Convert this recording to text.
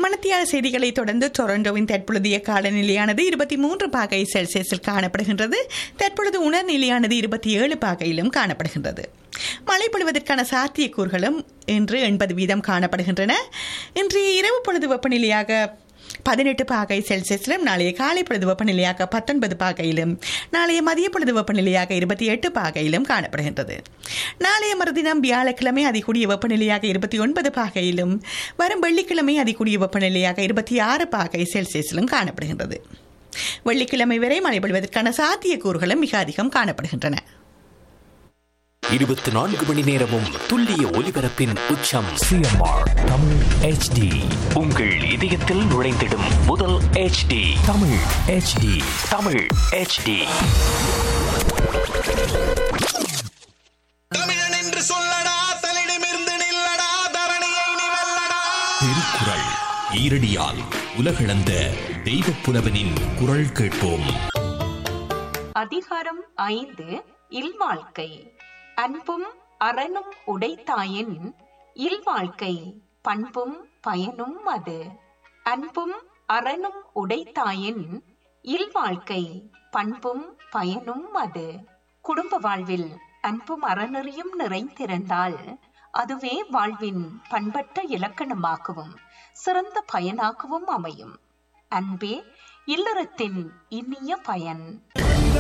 மணத்தியால செய்திகளை தொடர்ந்து டொரண்டோவின் தற்பொழுதைய காலநிலையானது இருபத்தி மூன்று பாகை செல்சியஸில் காணப்படுகின்றது தற்பொழுது உணர்நிலையானது இருபத்தி ஏழு பாகையிலும் காணப்படுகின்றது மழை பொழிவதற்கான சாத்தியக்கூறுகளும் இன்று எண்பது வீதம் காணப்படுகின்றன இன்றைய இரவு பொழுது வெப்பநிலையாக பதினெட்டு பாகை செல்சியஸிலும் நாளைய காலை பொழுது வெப்பநிலையாக பத்தொன்பது பாகையிலும் நாளைய மதிய பொழுது வெப்பநிலையாக இருபத்தி எட்டு பாகையிலும் காணப்படுகின்றது நாளைய மறுதினம் வியாழக்கிழமை அதிகூடிய வெப்பநிலையாக இருபத்தி ஒன்பது பாகையிலும் வரும் வெள்ளிக்கிழமை அதிகூடிய வெப்பநிலையாக இருபத்தி ஆறு பாகை செல்சியஸிலும் காணப்படுகின்றது வெள்ளிக்கிழமை வரை மழை பொழிவதற்கான சாத்தியக்கூறுகளும் மிக அதிகம் காணப்படுகின்றன இருபத்தி நான்கு மணி நேரமும் துல்லிய ஒலிபரப்பின் உச்சம் சிஎம்ஆர் தமிழ் ஹெச்டி உங்கள் இதயத்தில் நுழைந்திடும் முதல் HD Tamil HD Tamil HD தமிழன் என்று சொல்லடா தலிடமிருந்து நில்லடா தரணியை நீ வெல்லடா திருக்குறள் ஈரடியால் உலகளந்த தெய்வப் புலவனின் குரல் கேட்போம் அதிகாரம் ஐந்து இல்வாழ்க்கை அன்பும் அறனும் உடைத்தாயின் இல்வாழ்க்கை பண்பும் பயனும் அது அன்பும் அறனும் உடைத்தாயின் இல்வாழ்க்கை பண்பும் பயனும் அது குடும்ப வாழ்வில் அன்பும் அறநெறியும் நிறைந்திருந்தால் அதுவே வாழ்வின் பண்பட்ட இலக்கணமாகவும் சிறந்த பயனாகவும் அமையும் அன்பே இல்லறத்தின் இனிய பயன்